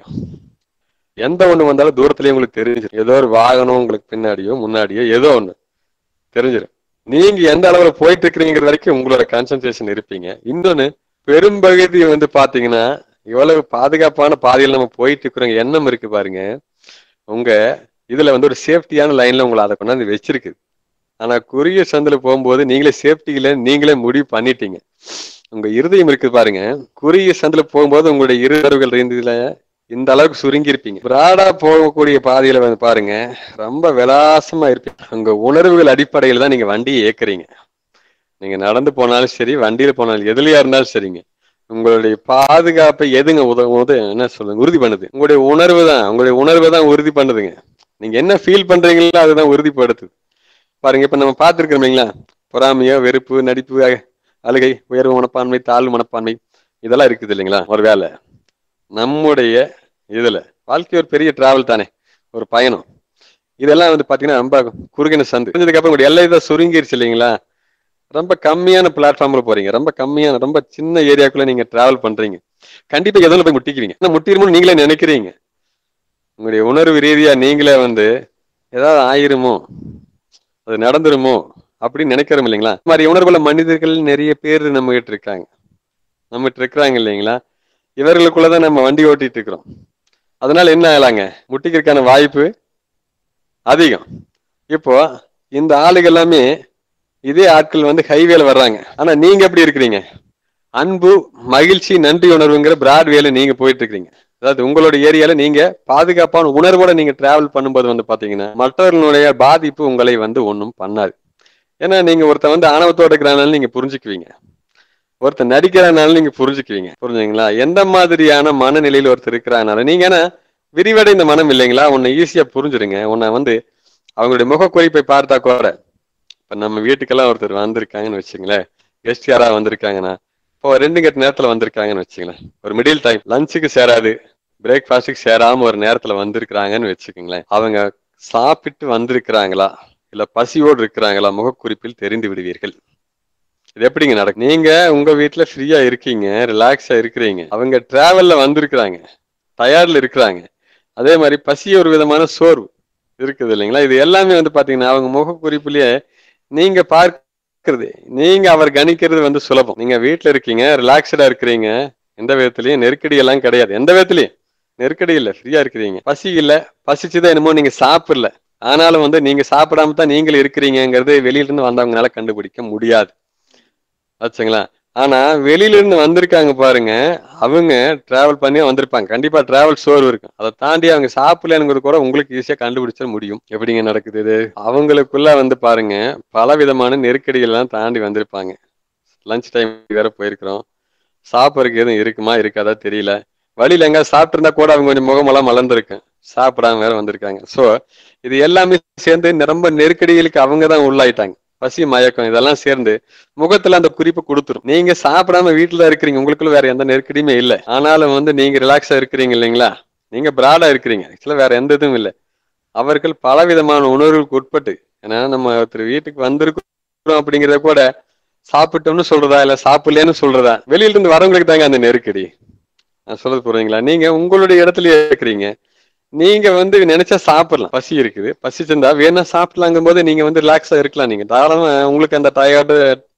எந்த ஒண்ணு வந்தாலும் தூரத்துலயே உங்களுக்கு தெரிஞ்சிடும் ஏதோ ஒரு வாகனம் உங்களுக்கு பின்னாடியோ முன்னாடியோ ஏதோ ஒண்ணு தெரிஞ்சிடும் நீங்க எந்த அளவுல போயிட்டு இருக்கிறீங்கிற வரைக்கும் உங்களோட கான்சென்ட்ரேஷன் இருப்பீங்க இன்னொன்னு பெரும்பகுதி வந்து பாத்தீங்கன்னா இவ்வளவு பாதுகாப்பான பாதையில் நம்ம போயிட்டு இருக்கிறோங்க எண்ணம் இருக்கு பாருங்க உங்க இதுல வந்து ஒரு சேஃப்டியான லைன்ல உங்களை அதை கொண்டாந்து வச்சிருக்கு ஆனா குறுகிய சந்தில போகும்போது நீங்களே சேஃப்டி இல்ல நீங்களே முடிவு பண்ணிட்டீங்க உங்க இருதயம் இருக்கு பாருங்க குறுகிய சந்தில போகும்போது உங்களுடைய இருதர்கள் இருந்ததுல இந்த அளவுக்கு சுருங்கி இருப்பீங்க பிராடா போகக்கூடிய பாதையில வந்து பாருங்க ரொம்ப விலாசமா இருப்பீங்க உங்க உணர்வுகள் அடிப்படையில தான் நீங்க வண்டியை இயக்குறீங்க நீங்க நடந்து போனாலும் சரி வண்டியில போனாலும் எதுலயா இருந்தாலும் சரிங்க உங்களுடைய பாதுகாப்பை எதுங்க உதவுவது என்ன சொல்லுங்க உறுதி பண்ணுது உங்களுடைய உணர்வு தான் உங்களுடைய உணர்வை தான் உறுதி பண்ணுதுங்க நீங்க என்ன ஃபீல் பண்றீங்களோ அதுதான் உறுதிப்படுத்துது பாருங்க இப்ப நம்ம பார்த்துருக்கோம் இல்லைங்களா பொறாமையோ வெறுப்பு நடிப்பு அ- அழுகை உயர்வு மனப்பான்மை தாழ்வு மனப்பான்மை இதெல்லாம் இருக்குது இல்லைங்களா ஒரு வேலை நம்முடைய இதுல வாழ்க்கை ஒரு பெரிய டிராவல் தானே ஒரு பயணம் இதெல்லாம் வந்து பாத்தீங்கன்னா ரொம்ப குறுகின சந்து புரிஞ்சதுக்கு அப்புறம் உங்களுடைய எல்லை தான் சுருங்கிருச்சு இல்லைங்களா ரொம்ப கம்மியான பிளாட்ஃபார்ம்ல போறீங்க ரொம்ப கம்மியான ரொம்ப சின்ன ஏரியாக்குள்ள நீங்க டிராவல் பண்றீங்க கண்டிப்பா எதுவும் போய் முட்டிக்குவீங்க ஆனா முட்டிருமோ நீங்களே நினைக்கிறீங்க உங்களுடைய உணர்வு ரீதியா நீங்களே வந்து ஏதாவது ஆயிருமோ அது நடந்துருமோ அப்படின்னு நினைக்கிறோம் இல்லைங்களா இந்த மாதிரி உணர்வுல மனிதர்கள் நிறைய பேர் நம்ம கிட்ட இருக்காங்க நம்ம கிட்ட இருக்கிறாங்க இல்லைங்களா இவர்களுக்குள்ளதான் நம்ம வண்டி ஓட்டிட்டு இருக்கிறோம் அதனால என்ன ஆகலாங்க முட்டிக்கிறதுக்கான வாய்ப்பு அதிகம் இப்போ இந்த ஆளுகள் எல்லாமே இதே ஆட்கள் வந்து ஹைவேல வர்றாங்க ஆனா நீங்க எப்படி இருக்கிறீங்க அன்பு மகிழ்ச்சி நன்றி உணர்வுங்கிற பிராட்வேல நீங்க போயிட்டு இருக்கிறீங்க அதாவது உங்களோட ஏரியால நீங்க பாதுகாப்பான உணர்வோட நீங்க டிராவல் பண்ணும்போது வந்து பாத்தீங்கன்னா மற்றவர்களுடைய பாதிப்பு உங்களை வந்து ஒன்றும் பண்ணாது ஏன்னா நீங்க ஒருத்தன் வந்து ஆணவத்தோட இருக்கிறனால நீங்க புரிஞ்சுக்குவீங்க ஒருத்தர் நடிக்கிறனால நீங்க புரிஞ்சுக்குவீங்க புரிஞ்சுங்களா எந்த மாதிரியான மனநிலையில ஒருத்தர் இருக்கிறனால நீங்க என்ன விரிவடைந்த மனம் இல்லைங்களா உன்னை ஈஸியா புரிஞ்சிருங்க உன்னை வந்து அவங்களுடைய முகக்குறிப்பை பார்த்தா கூட இப்ப நம்ம வீட்டுக்கெல்லாம் ஒருத்தர் வந்திருக்காங்கன்னு வச்சுங்களேன் கெஸ்ட் யாரா வந்திருக்காங்கன்னா இப்போ ரெண்டு கட்ட நேரத்துல வந்திருக்காங்கன்னு வச்சுங்களேன் ஒரு மிடில் டைம் லஞ்சுக்கு சேராது பிரேக்ஃபாஸ்ட்டுக்கு சேராம ஒரு நேரத்துல வந்திருக்கிறாங்கன்னு வச்சுக்கோங்களேன் அவங்க சாப்பிட்டு வந்திருக்கிறாங்களா இல்ல பசியோடு இருக்கிறாங்களா முகக்குறிப்பில் தெரிந்து விடுவீர்கள் இது எப்படிங்க நடக்கும் நீங்க உங்க வீட்டுல ஃப்ரீயா இருக்கீங்க ரிலாக்ஸா இருக்கிறீங்க அவங்க டிராவல்ல வந்திருக்கிறாங்க டயர்ட்ல இருக்கிறாங்க அதே மாதிரி பசி ஒரு விதமான சோர்வு இருக்குது இல்லைங்களா இது எல்லாமே வந்து பாத்தீங்கன்னா அவங்க முகக்குறிப்புலயே நீங்க பார்க்கிறது நீங்க அவர் கணிக்கிறது வந்து சுலபம் நீங்க வீட்டுல இருக்கீங்க ரிலாக்ஸ்டா இருக்கிறீங்க எந்த விதத்துலயும் நெருக்கடி எல்லாம் கிடையாது எந்த விதத்துலயும் நெருக்கடி இல்ல ஃப்ரீயா இருக்கிறீங்க பசி இல்ல பசிச்சுதான் என்னமோ நீங்க சாப்பிடல ஆனாலும் வந்து நீங்க சாப்பிடாம தான் நீங்களும் இருக்கிறீங்கிறது வெளியில இருந்து வந்தவங்களால கண்டுபிடிக்க முடியாது ஆச்சுங்களா ஆனா வெளியில இருந்து வந்திருக்காங்க பாருங்க அவங்க டிராவல் பண்ணி வந்திருப்பாங்க கண்டிப்பா டிராவல் சோர்வு இருக்கும் அதை தாண்டி அவங்க சாப்பிடலங்கிறது கூட உங்களுக்கு ஈஸியா கண்டுபிடிச்சிட முடியும் எப்படிங்க நடக்குது இது அவங்களுக்குள்ள வந்து பாருங்க பல விதமான நெருக்கடிகள் எல்லாம் தாண்டி வந்திருப்பாங்க லஞ்ச் டைம் வேற போயிருக்கிறோம் சாப்பிட்றதுக்கு எதுவும் இருக்குமா இருக்காதா தெரியல வழியில எங்க சாப்பிட்டிருந்தா கூட அவங்க கொஞ்சம் முகமெல்லாம் மலர்ந்துருக்கு சாப்பிடாம வேற வந்திருக்காங்க சோ இது எல்லாமே சேர்ந்து ரொம்ப நெருக்கடிகளுக்கு அவங்க தான் உள்ளாயிட்டாங்க பசி மயக்கம் இதெல்லாம் சேர்ந்து முகத்துல அந்த குறிப்பு கொடுத்துரும் நீங்க சாப்பிடாம வீட்டுல இருக்கிறீங்க உங்களுக்குள்ள வேற எந்த நெருக்கடியுமே இல்லை ஆனாலும் வந்து நீங்க ரிலாக்ஸா இருக்கிறீங்க இல்லைங்களா நீங்க பிராடா இருக்கிறீங்க ஆக்சுவலா வேற எந்த இதுவும் இல்லை அவர்கள் பல விதமான உணர்வுகளுக்கு உட்பட்டு ஏன்னா நம்ம ஒருத்தர் வீட்டுக்கு வந்திருக்கிறோம் அப்படிங்கிறத கூட சாப்பிட்டோம்னு சொல்றதா இல்ல சாப்பிடலன்னு சொல்றதா வெளியில இருந்து வரவங்களுக்கு தாங்க அந்த நெருக்கடி நான் சொல்றது புரியுங்களா நீங்க உங்களுடைய இடத்துலயே இருக்கிறீங்க நீங்க வந்து நினைச்சா சாப்பிடலாம் பசி இருக்குது பசிச்சிருந்தா வேணா சாப்பிடலாங்கும் போது நீங்க வந்து ரிலாக்ஸா இருக்கலாம் நீங்க தாராளமா உங்களுக்கு அந்த டயர்டு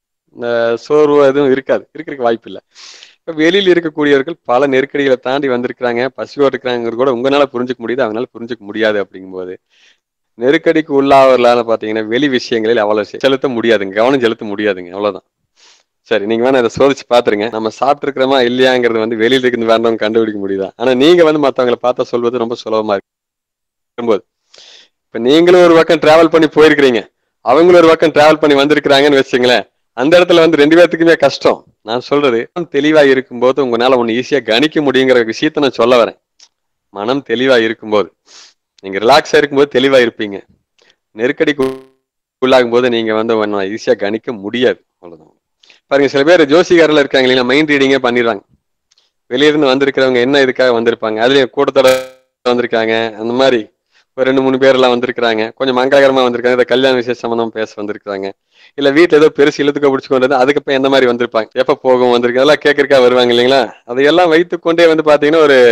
சோர்வு எதுவும் இருக்காது இருக்கிறதுக்கு வாய்ப்பு இல்லை இப்ப வெளியில இருக்கக்கூடியவர்கள் பல நெருக்கடிகளை தாண்டி வந்திருக்கிறாங்க பசியோடு இருக்கிறாங்கிறது கூட உங்களால புரிஞ்சுக்க முடியுது அவங்களால புரிஞ்சுக்க முடியாது அப்படிங்கும்போது நெருக்கடிக்கு உள்ளாவர்களால பாத்தீங்கன்னா வெளி விஷயங்களில் அவ்வளவு செலுத்த முடியாதுங்க கவனம் செலுத்த முடியாதுங்க அவ்வளவுதான் சரி நீங்க வேணா இதை சோதிச்சு பாத்துருங்க நம்ம சாப்பிட்டு இருக்கிறோமா இல்லையாங்கிறது வந்து வெளியில இருந்து வேண்டவங்க கண்டுபிடிக்க முடியுதா ஆனா நீங்க வந்து மத்தவங்களை பார்த்தா சொல்வது ரொம்ப சுலபமா இருக்கும்போது இப்ப நீங்களும் ஒரு பக்கம் டிராவல் பண்ணி போயிருக்கிறீங்க அவங்களும் ஒரு பக்கம் டிராவல் பண்ணி வந்திருக்கிறாங்கன்னு வச்சுங்களேன் அந்த இடத்துல வந்து ரெண்டு பேர்த்துக்குமே கஷ்டம் நான் சொல்றது தெளிவா இருக்கும்போது உங்களால ஒண்ணு ஈஸியா கணிக்க முடியுங்கிற விஷயத்த நான் சொல்ல வரேன் மனம் தெளிவா இருக்கும்போது நீங்க ரிலாக்ஸா இருக்கும்போது தெளிவா இருப்பீங்க நெருக்கடிக்கு உள்ளாகும் போது நீங்க வந்து ஈஸியா கணிக்க முடியாது அவ்வளவுதான் பாருங்க சில பேர் ஜோசிகாரில் இருக்காங்க இல்லைங்களா மைண்ட் ரீடிங்கே பண்ணிடுறாங்க வெளியிருந்து வந்திருக்கிறவங்க என்ன இதுக்காக வந்திருப்பாங்க அதுலயும் கூட்டத்தோட வந்திருக்காங்க அந்த மாதிரி ஒரு ரெண்டு மூணு பேர் எல்லாம் வந்திருக்கிறாங்க கொஞ்சம் மங்களகரமா வந்திருக்காங்க இந்த கல்யாண விசேஷ சம்பந்தம் பேச வந்திருக்காங்க இல்ல வீட்டுல ஏதோ பெருசு இழுத்துக்க பிடிச்சு கொண்டு அதுக்கப்புறம் எந்த மாதிரி வந்திருப்பாங்க எப்ப போகும் வந்திருக்கு அதெல்லாம் கேட்கறக்கா வருவாங்க இல்லைங்களா அதையெல்லாம் வைத்துக்கொண்டே வந்து பாத்தீங்கன்னா ஒரு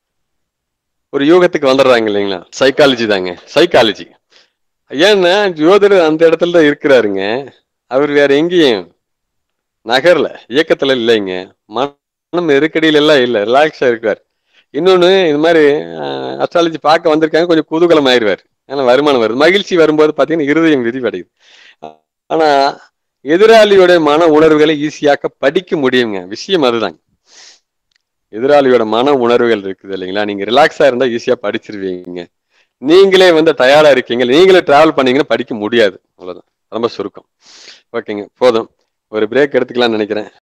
ஒரு யூகத்துக்கு வந்துடுறாங்க இல்லைங்களா சைக்காலஜி தாங்க சைக்காலஜி ஏன்னா ஜோதிடர் அந்த இடத்துல தான் இருக்கிறாருங்க அவர் வேற எங்கேயும் நகர்ல இயக்கத்துல இல்லைங்க மனம் நெருக்கடியில எல்லாம் இல்ல ரிலாக்ஸா இருக்கார் இன்னொன்னு இது மாதிரி அஸ்ட்ராலஜி பார்க்க வந்திருக்காங்க கொஞ்சம் குதூகலம் ஆயிடுவார் ஏன்னா வருமானம் வருது மகிழ்ச்சி வரும்போது பாத்தீங்கன்னா இருதயம் விரிவடையுது ஆனா எதிராளியோட மன உணர்வுகளை ஈஸியாக்க படிக்க முடியுங்க விஷயம் அதுதாங்க எதிராளியோட மன உணர்வுகள் இருக்குது இல்லைங்களா நீங்க ரிலாக்ஸா இருந்தா ஈஸியா படிச்சிருவீங்க நீங்களே வந்து டயர்டா இருக்கீங்க நீங்களே டிராவல் பண்ணீங்கன்னா படிக்க முடியாது அவ்வளவுதான் ரொம்ப சுருக்கம் ஓகேங்க போதும் ஒரு பிரேக் எடுத்துக்கலாம்னு நினைக்கிறேன்